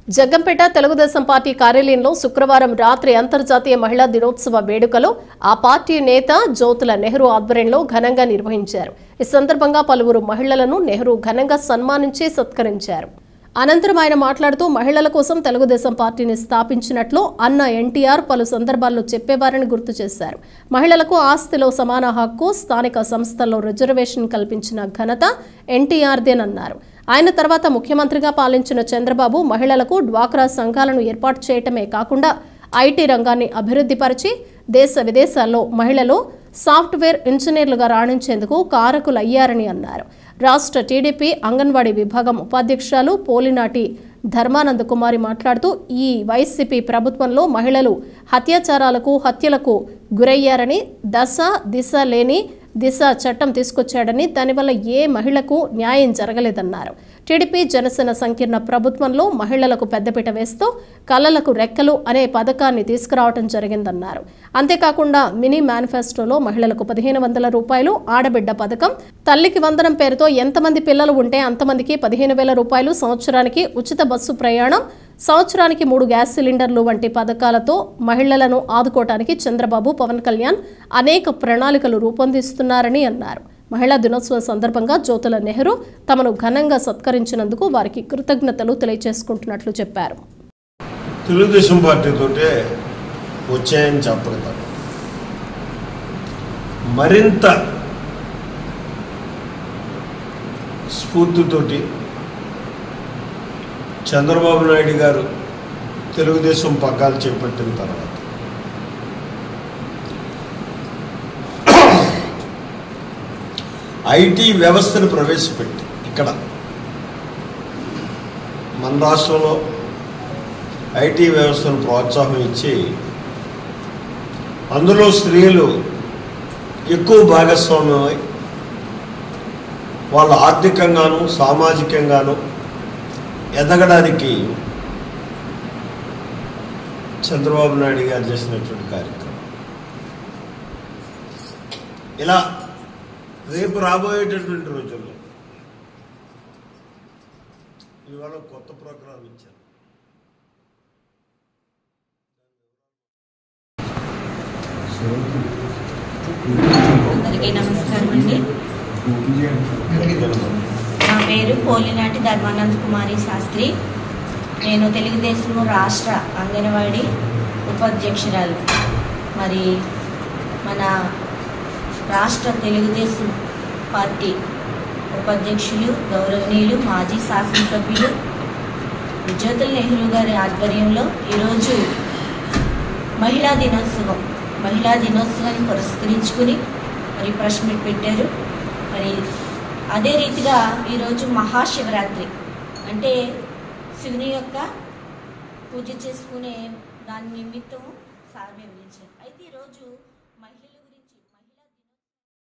Jaggampeta Telugu Desam party కార్యాలయంలో శుక్రవారం రాత్రి అంతర్జాతీయ మహిళా దినోత్సవ వేడుకలు ఆ పార్టీ నేత జ్యోతుల నెహ్రూ ఆధ్వర్యంలో ఘనంగా నిర్వహించారు ఈ సందర్భంగా పలువురు మహిళలను నెహ్రూ ఘనంగా సన్మానించి సత్కరించారు అనంతరం ఆయన మాట్లాడుతూ మహిళల కోసం తెలుగుదేశం పార్టీని స్థాపించినట్లు అన్న ఎన్టీఆర్ పలు సందర్భాల్లో చెప్పేవారని గుర్తు చేశారు మహిళలకు ఆస్తిలో సమాన హక్కు స్థానిక సంస్థల్లో రిజర్వేషన్ కల్పించిన ఘనత ఎన్టీఆర్దేనన్నారు ఆయన తర్వాత ముఖ్యమంత్రిగా పాలించిన చంద్రబాబు మహిళలకు డ్వాక్రా సంఘాలను ఏర్పాటు చేయటమే కాకుండా ఐటీ రంగాన్ని అభివృద్ధిపరిచి దేశ విదేశాల్లో మహిళలు సాఫ్ట్వేర్ ఇంజనీర్లుగా రాణించేందుకు కారకులయ్యారని అన్నారు రాష్ట్ర టీడీపీ అంగన్వాడీ విభాగం ఉపాధ్యక్షురాలు పోలినాటి ధర్మానంద కుమారి మాట్లాడుతూ ఈ వైసీపీ ప్రభుత్వంలో మహిళలు హత్యాచారాలకు హత్యలకు గురయ్యారని దశ దిశ లేని దిశ చట్టం తీసుకొచ్చాడని దానివల్ల ఏ మహిళకు న్యాయం జరగలేదన్నారు టీడీపీ జనసేన సంకీర్ణ ప్రభుత్వంలో మహిళలకు పెద్దపీట వేస్తూ కళలకు రెక్కలు అనే పథకాన్ని తీసుకురావడం జరిగిందన్నారు అంతేకాకుండా మినీ మేనిఫెస్టోలో మహిళలకు పదిహేను వందల రూపాయలు ఆడబిడ్డ పథకం తల్లికి వందనం పేరుతో ఎంతమంది పిల్లలు ఉంటే అంతమందికి పదిహేను వేల రూపాయలు సంవత్సరానికి ఉచిత బస్సు ప్రయాణం సంవత్సరానికి మూడు గ్యాస్ సిలిండర్లు వంటి పథకాలతో మహిళలను ఆదుకోవటానికి చంద్రబాబు పవన్ కళ్యాణ్ అనేక ప్రణాళికలు రూపొందిస్తున్నారని అన్నారు మహిళా దినోత్సవం సందర్భంగా జ్యోతుల నెహ్రూ తమను ఘనంగా సత్కరించినందుకు వారికి కృతజ్ఞతలు తెలియజేసుకుంటున్నట్లు చెప్పారు తెలుగుదేశం పార్టీతోటే వచ్చాయని చెప్పగలుగుతాను మరింత స్ఫూర్తితోటి చంద్రబాబు నాయుడు గారు తెలుగుదేశం పగ్గాలు చేపట్టిన తర్వాత ఐటీ వ్యవస్థను ప్రవేశపెట్టి ఇక్కడ మన రాష్ట్రంలో ఐటీ వ్యవస్థను ప్రోత్సాహం ఇచ్చి అందులో స్త్రీలు ఎక్కువ భాగస్వామ్యమై వాళ్ళు ఆర్థికంగాను సామాజికంగాను ఎదగడానికి చంద్రబాబు నాయుడు గారు చేసినటువంటి కార్యక్రమం ఇలా రేపు రాబోయేటటువంటి రోజుల్లో ఇవాళ కొత్త ప్రోగ్రాం ఇచ్చారు అందరికీ నమస్కారం అండి నా పేరు పోలినాటి ధర్మానంద్ కుమారి శాస్త్రి నేను తెలుగుదేశం రాష్ట్ర అంగన్వాడీ ఉపాధ్యక్షురాలు మరి మన రాష్ట్ర తెలుగుదేశం పార్టీ ఉపాధ్యక్షులు గౌరవనీయులు మాజీ శాసనసభ్యులు జ్యోతుల నెహ్రూ గారి ఆధ్వర్యంలో ఈరోజు మహిళా దినోత్సవం మహిళా దినోత్సవాన్ని పురస్కరించుకుని మరి ప్రెస్ మీట్ పెట్టారు మరి అదే రీతిగా ఈరోజు మహాశివరాత్రి అంటే శివుని యొక్క పూజ చేసుకునే దాని నిమిత్తం సార్ వివరించారు అయితే ఈరోజు మహిళ